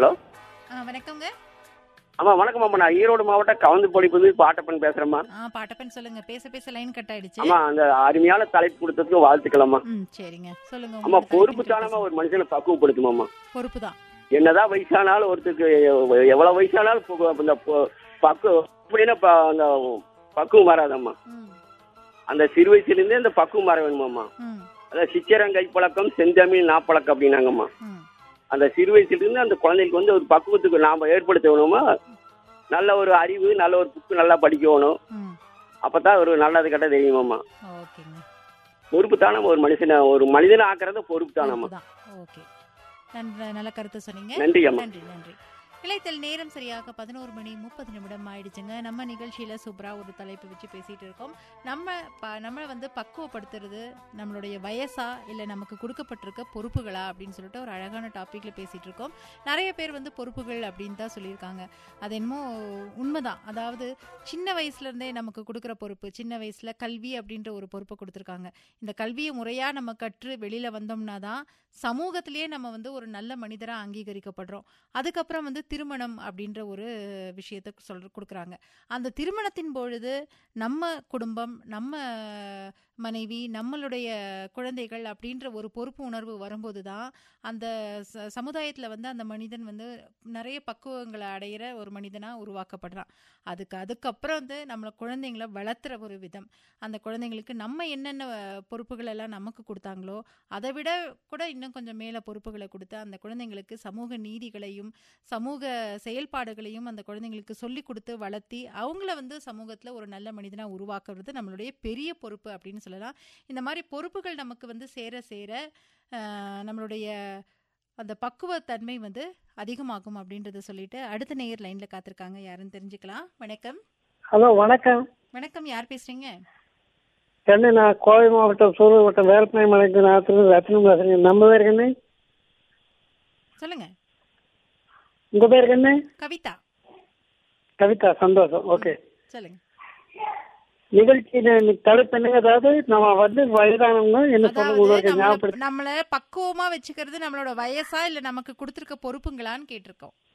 hello ஆ வணக்கங்க ஆமா வணக்கம் அம்மா நான் ஈரோடு மாவட்டம் கவுந்தப்பள்ளி புது பாட்டப்பன் பேசுறேம்மா ஆ பாட்டப்பன் சொல்லுங்க பேச பேச லைன் கட் ஆயிடுச்சு ஆமா அந்த அருமையான தலைப்பு கொடுத்ததுக்கு வாழ்த்துக்கலாமா ம் சரிங்க சொல்லுங்க ஆமா உங்களோட பொறுப்பு தலைப்பின் தானமா ஒரு மனுஷனை பக்குவப்படுத்துமாமா பொறுப்பு தான் என்னதான் வயசானாலும் ஒருத்தருக்கு எவ்- எவ்வளவு வயசானாலும் பு- இந்த பொ- பக்கு அப்படின்னா ப- அந்த பக்குவம் வராதம்மா ம் அந்த சிறு வயசுல இருந்தே அந்த பக்குவம் வர வேணுமாம்மா ம் அதான் சிச்சரங்கை பழக்கம் செந்தமிழ் நாப்பழக்கம் அப்படின்னாங்கம்மா ம் அந்த சிறு வயசுல இருந்து அந்த குழந்தைக்கு வந்து ஒரு பக்குவத்துக்கு நாம ஏற்படுத்த வேணுமா நல்ல ஒரு அறிவு நல்ல ஒரு புக்கு நல்லா படிக்கணும் ம் அப்பதான் ஒரு நல்லது கெட்ட தெரியுமாம்மா ஓகேங்க பொறுப்பு தானே ஒரு மனுஷனை ஒரு மனிதனை ஆக்குறது பொறுப்பு தானம்மா பொறுப்பு தான் ஓகே நன்ற நல்ல கருத்து சொன்னீங்க நன்றி அம்மா நன்றி நன்றி இளைத்தல் நேரம் சரியாக பதினோரு மணி முப்பது நிமிடம் ஆயிடுச்சுங்க நம்ம நிகழ்ச்சியில சூப்பரா ஒரு தலைப்பு வச்சு பேசிட்டு இருக்கோம் நம்ம ப- நம்ம வந்து பக்குவப்படுத்துறது நம்மளுடைய வயசா இல்ல நமக்கு கொடுக்கப்பட்டிருக்க பொறுப்புகளா அப்படின்னு சொல்லிட்டு ஒரு அழகான டாபிக்ல பேசிட்டு இருக்கோம் நிறைய பேர் வந்து பொறுப்புகள் அப்படின்னு தான் சொல்லியிருக்காங்க அது என்னமோ உண்மைதான் அதாவது சின்ன வயசுல இருந்தே நமக்கு கொடுக்குற பொறுப்பு சின்ன வயசுல கல்வி அப்படின்ற ஒரு பொறுப்பை கொடுத்துருக்காங்க இந்த கல்வியை முறையா நம்ம கற்று வெளியில வந்தோம்னா தான் சமூகத்திலேயே நம்ம வந்து ஒரு நல்ல மனிதரா அங்கீகரிக்கப்படுறோம் அதுக்கப்புறம் வந்து திருமணம் அப்படின்ற ஒரு விஷயத்த சொல் கொடுக்குறாங்க அந்த திருமணத்தின் பொழுது நம்ம குடும்பம் நம்ம மனைவி நம்மளுடைய குழந்தைகள் அப்படின்ற ஒரு பொறுப்பு உணர்வு வரும்போது தான் அந்த ச சமுதாயத்தில் வந்து அந்த மனிதன் வந்து நிறைய பக்குவங்களை அடையிற ஒரு மனிதனாக உருவாக்கப்படுறான் அதுக்கு அதுக்கப்புறம் வந்து நம்மளை குழந்தைங்கள வளர்த்துற ஒரு விதம் அந்த குழந்தைங்களுக்கு நம்ம என்னென்ன பொறுப்புகள் எல்லாம் நமக்கு கொடுத்தாங்களோ அதை விட கூட இன்னும் கொஞ்சம் மேலே பொறுப்புகளை கொடுத்து அந்த குழந்தைங்களுக்கு சமூக நீதிகளையும் சமூக செயல்பாடுகளையும் அந்த குழந்தைங்களுக்கு சொல்லி கொடுத்து வளர்த்தி அவங்கள வந்து சமூகத்தில் ஒரு நல்ல மனிதனாக உருவாக்குறது நம்மளுடைய பெரிய பொறுப்பு அப்படின்னு சொல்லலாம் இந்த மாதிரி பொறுப்புகள் நமக்கு வந்து சேர சேர ஆஹ், நம்மளுடைய அந்த பக்குவத்தன்மை வந்து அதிகமாகும் அப்படின்றத சொல்லிட்டு அடுத்த நேயர் லைன்ல காத்திருக்காங்க யாருன்னு தெரிஞ்சுக்கலாம் வணக்கம் ஹலோ வணக்கம் வணக்கம் யார் பேசுறீங்க கண்ணு நான் கோவை மாவட்டம் சூலூர் வட்டம் வேலப்பனை மலைக்கு நான் ரத்னம் பேசுறேன் நம்ம பேர் கண்ணு சொல்லுங்க உங்க பேர் கண்ணு கவிதா கவிதா சந்தோஷம் ஓகே சொல்லுங்க நிகழ்ச்சியில இன்னைக்கு தலைப்பு என்னங்க அதாவது நம்ம வந்து வயதானவங்க என்ன சொல்ல அதாவது உங்களுக்கு நம்மள ஞாபகப்படுத்தி நம்மள பக்குவமா வச்சுக்கிறது நம்மளோட வயசா இல்ல நமக்கு கொடுத்திருக்க பொறுப்புங்களான்னு கேட்டிருக்கோம்